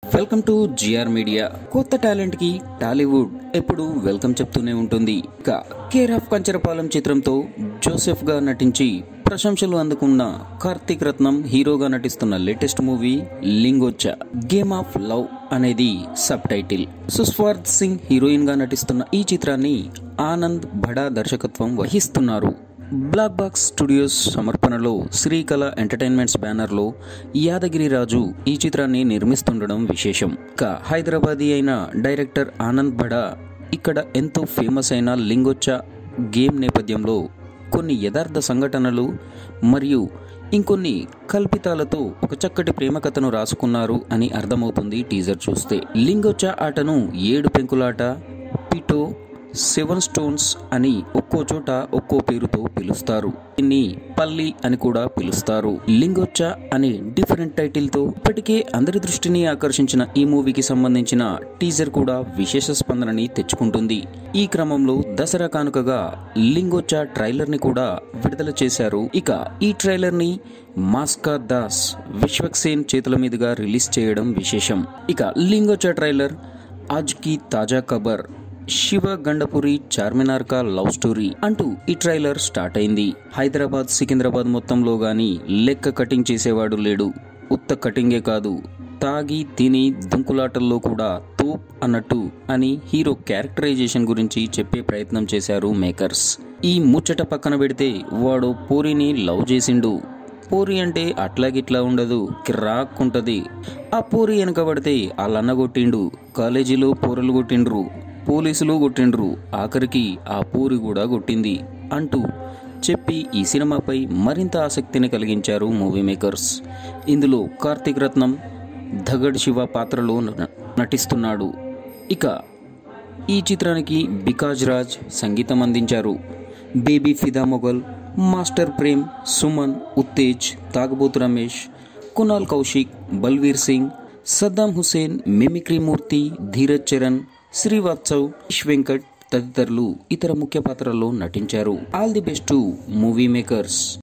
welcome to GR Media కొత్త talent కి టాలీవుడ్ ఎప్పుడు వెల్కమ్ చెప్తూనే ఉంటుంది ఇక కేర్ ఆఫ్ కంచరపాలెం చిత్రంతో జోసెఫ్ గా నటించి ప్రశంసలు అందుకున్న కార్తీక్ రత్నం హీరోగా నటిస్తున్న latest movie Lingoccha Game of Love అనేది sub title Suswarth Singh heroine గా నటిస్తున్న ఈ చిత్రాన్ని ఆనంద్ బడా దర్శకత్వం వహిస్తున్నారు బ్లాక్ బాక్స్ స్టూడియోస్ సమర్పణలో శ్రీకళ ఎంటర్టైన్మెంట్స్ బ్యానర్లో యాదగిరి రాజు ఈ చిత్రాన్ని నిర్మిస్తుండడం విశేషం ఇక హైదరాబాదీ అయిన డైరెక్టర్ ఆనంద్ బడా ఇక్కడ ఎంతో ఫేమస్ అయిన లింగొచ్చ గేమ్ నేపథ్యంలో కొన్ని యథార్థ సంఘటనలు మరియు ఇంకొన్ని కల్పితాలతో ఒక చక్కటి ప్రేమ కథను రాసుకున్నారు అని అర్థమవుతుంది టీజర్ చూస్తే లింగొచ్చ ఆటను ఏడు పెంకులాట పిటో సెవెన్ స్టోన్స్ అని ఒక్కో చోట ఒక్కో పేరుతో పిలుస్తారు దీన్ని పల్లి అని కూడా పిలుస్తారు లింగొచ్చ అనే డిఫరెంట్ టైటిల్ తో ఇప్పటికే అందరి దృష్టిని ఆకర్షించిన ఈ మూవీకి సంబంధించిన టీజర్ కూడా విశేష స్పందనని తెచ్చుకుంటుంది ఈ క్రమంలో దసరా కానుకగా లింగొచ్చ ట్రైలర్ ని కూడా విడుదల చేశారు ఇక ఈ ట్రైలర్ ని మాస్కా దాస్ విశ్వక్సేన్ చేతుల మీదుగా రిలీజ్ చేయడం విశేషం ఇక లింగొచ్చ ట్రైలర్ ఆజ్ కి తాజా ఖబర్ శివ గండపురి చార్మినార్ కా లవ్ స్టోరీ అంటూ ఈ ట్రైలర్ స్టార్ట్ అయింది హైదరాబాద్ సికింద్రాబాద్ మొత్తంలో గాని లెక్క కటింగ్ చేసేవాడు లేడు ఉత్త కటింగే కాదు తాగి తిని దుంకులాటల్లో కూడా తోప్ అన్నట్టు అని హీరో క్యారెక్టరైజేషన్ గురించి చెప్పే ప్రయత్నం చేశారు మేకర్స్ ఈ ముచ్చట పక్కన పెడితే వాడు పూరిని లవ్ చేసిండు పూరి అంటే అట్లాగిట్లా ఉండదు కిరాక్కుంటది ఆ పూరి వెనకబడితే వాళ్ళన్న కొట్టిండు కాలేజీలో పూరలు కొట్టిండ్రు పోలీసులు కొట్టిండ్రు ఆఖరికి ఆ పూరి కూడా కొట్టింది అంటూ చెప్పి ఈ సినిమాపై మరింత ఆసక్తిని కలిగించారు మూవీ మేకర్స్ ఇందులో కార్తీక్ రత్నం ధగడ్ శివ పాత్రలో న- నటిస్తున్నాడు ఇక ఈ చిత్రానికి బికాజ్ రాజ్ సంగీతం అందించారు Baby Fidaa Mughal master Prem Suman Uttej Tagubothu Ramesh Kunal Kaushik Balveer Singh Saddam Hussain mimicry Murthy Dheeraj Charan Srivatsav Ish Venkat తదితరులు ఇతర ముఖ్య పాత్రల్లో నటించారు all the best to movie makers